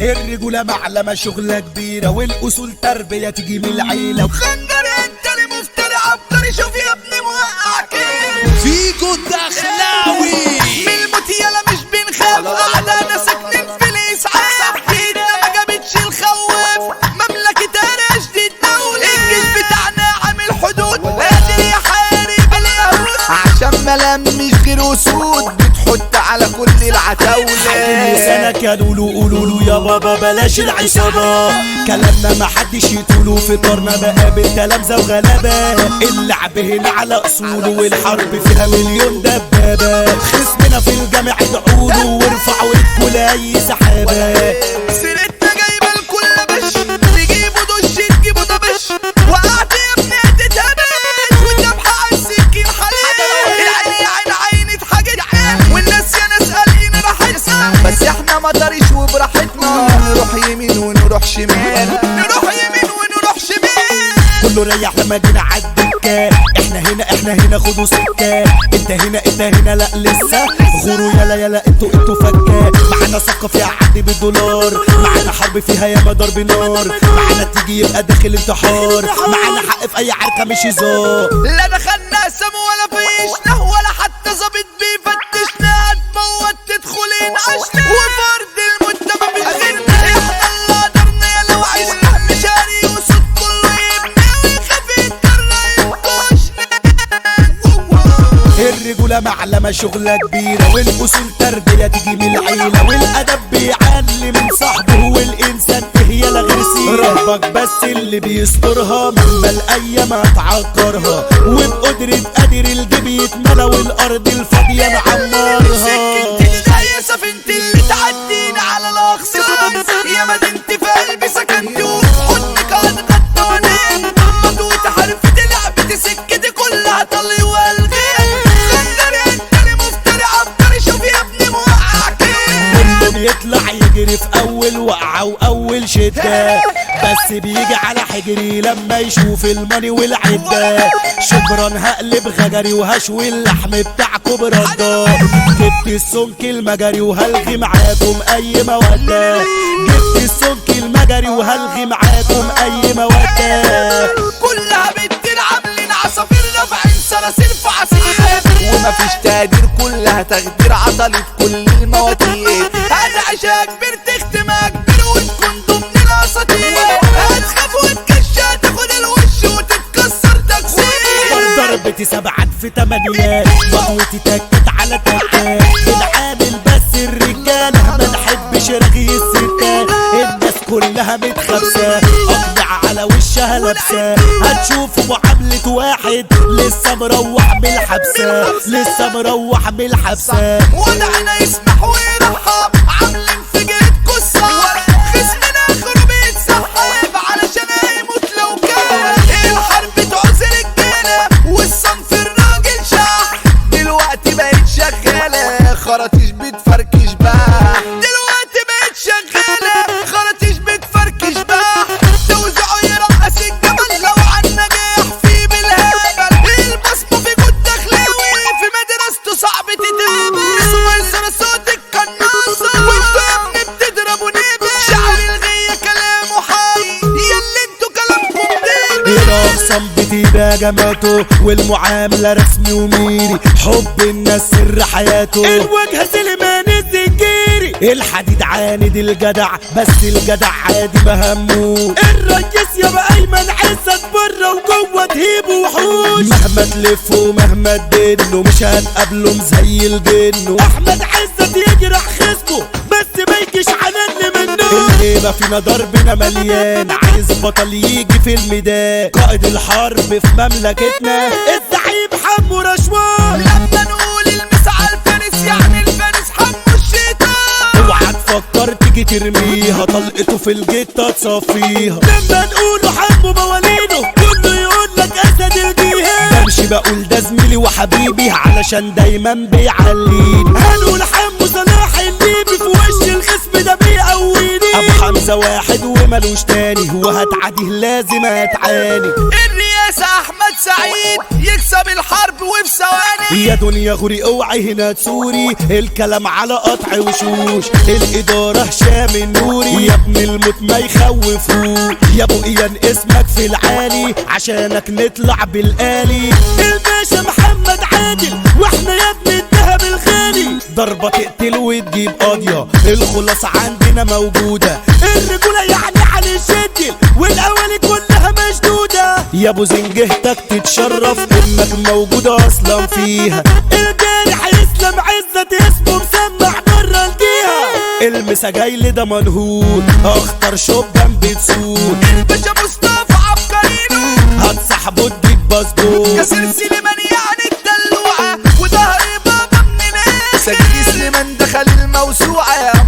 الرجولة معلمة شغلة كبيرة والأصول تربية تيجي من العيلة خنجر انت اللي مفتري عبقري شوف يا ابني موقع كيف فيجو الدخلاوي من الموت يلا مش بنخاف قعدنا ساكنين في الاسعاف ايدنا ما جابتش الخواف مملكة رشد الدولة الجيش بتاعنا عامل حدود قادر يحارب اليهود عشان ملامش غير اسود بتحط على كل العتاولة سنة كانوا له قولوا له يا بابا بلاش العصابة كلامنا ما حدش يطوله في طارنا بقابل تلامذة وغلابة اللعب هنا على أصوله والحرب فيها مليون دبابة خصمنا في الجامع ادعوله وارفعوا ايدكوا لأي سحابة سيرتنا جايبه الكل بش تجيبوا دش تجيبوا دبش وقعت يا ابني تتهبش والذبحة على السكين حلال العين يا عين عيني اتحجت والناس يا ناس قالين راحتنا بس احنا ما طريش وبراحتنا نروح يمين ونروح شمال نروح يمين ونروح شمال كله ريح لما جينا عالدكة احنا هنا احنا هنا خدوا سكة انت هنا انت هنا لا لسه غوروا يلا يلا انتوا انتوا فكة معانا صفقة فيها عد بالدولار معانا حرب فيها ياما ضرب نار معانا تيجي يبقى داخل انتحار معانا حق في اي عركة مش هزار لا دخلنا سم ولا فيشنا ولا حتى ظابط بيفتشنا هتموت تدخلين عشنا وفرد المجتمع بيغيرنا احنا اللي قدرنا يا لو عشنا مش هاري وصوت كله يبني ويخاف يتكرر ينكشنا الرجولة معلمة شغلة كبيرة والأصول تربية تيجي من العيلة والأدب بيعلم من صاحبه والإنسان هي لا غير سيرة ربك بس اللي بيسترها مهما الأيام هتعكرها وبقدرة قادر الجيب يتملى والأرض الفاضية نعمرها سكنتي يا سفينتي اللي تعدينا على الاغصان يا مدينتي في قلبي سكنتي وفي حضنك هتغطى ونام مضوت حرفة لعبتي سكتي كلها طلي والغياب خندر انت اللي مفتري عبقري شوف يا ابني موقع كيف كله بيطلع يجري في أول وقعة وأول شدة بس بيجي على حجري لما يشوف الماني والعدة شكرا هقلب غجري وهشوي اللحم بتاعكم برده جبت السمك المجري وهلغي معاكم أي مودة جبت السمك المجري وهلغي معاكم أي مودة كلها بتلعب لنا عصافير رافعين صراصير في عصير ومفيش تقدير كلها تخدير عضلة كل المواضيع هتعشى كبير تختمها كبير وتكون ضمن الاساطير هتخاف وتكشى تاخد الوش وتتكسر تكسير ضربتي سبعات في تمانيات مضوتي تكت على تكات بنعامل بس الرجالة ما نحبش رغي الستات الناس كلها متخبسة أقنع على وشها لابسة هتشوفوا معاملة واحد لسه مروح من الحبسة لسه مروح من الحبسة ودعنا يسمح ويرحب عاملين في جيبكوا الصعب خصمنا اخره بيتسحب علشان هيموت لو كان الحرب تعوز رجاله والصنف الراجل شح دلوقتي بقت شغاله خراطيش بتفركش بقى دلوقتي بقت شغاله خراطيش بتفركش بقى توزعوا يرقص الجبل لو عنا جاح فيه بالهبل البصمه في جود دخلاوي في مدرسته صعب تتقابل اسمه صوت القناصه وانتوا يا ابني بتضربوا نبل شعر الغية كلامه حي ياللي انتوا كلامكم دين الأقسام بتبقى جماته والمعاملة رسمي وميري حب الناس سر حياته الوجه سليمان الزنجيري الحديد عاند الجدع بس الجدع عادي مهموش الريس يابا ايمن عزت بره وجوه تهيبه وحوش مهما تلف ومهما تدنه مش هنقابله مزيل جنه احمد عزت يجرح خصمه بس ما يجيش عنن منه الهيبة فينا ضربنا مليان عايز بطل يجي في الميدان قائد الحرب في مملكتنا الزعيم حمو رشوان لما نقول المس على الفارس يعني الفارس حمو الشيطان اوعى تفكر تيجي ترميها طلقته في الجتة تصفيها لما نقوله حمو موالينه كله يقول لك اسد الجهاد بمشي بقول ده زميلي وحبيبي علشان دايما بيعليني هنقول حمو صلاح الليبي في وش الخصم ده بيقويني ابو حمزة واحد وملوش تاني وهتعديه لازم هتعاني الرئاسة احمد بورسعيد يكسب الحرب وفي ثواني يا دنيا غوري اوعي هنا تسوري الكلام على قطع وشوش الاداره هشام النوري يا ابن الموت ما يخوفوش يا ابو ايان اسمك في العالي عشانك نطلع بالالي الباشا محمد عادل واحنا يا ابن الذهب الغالي ضربه تقتل وتجيب قاضيه الخلاصه عندنا موجوده الرجوله يعني على الشدل والاولي كلها مشدوده يا ابو زنجهتك تتشرف انك موجوده اصلا فيها الجارح يسلم عزة اسمه مسمع بره الجهه المسا جاي لده منهور اخطر شبان بتسود الباشا مصطفى عبقرينو هتصاحبه تجيب باسبور كسر سليمان يعني الدلوعة وظهر بابا من ناس سجي سليمان دخل الموسوعة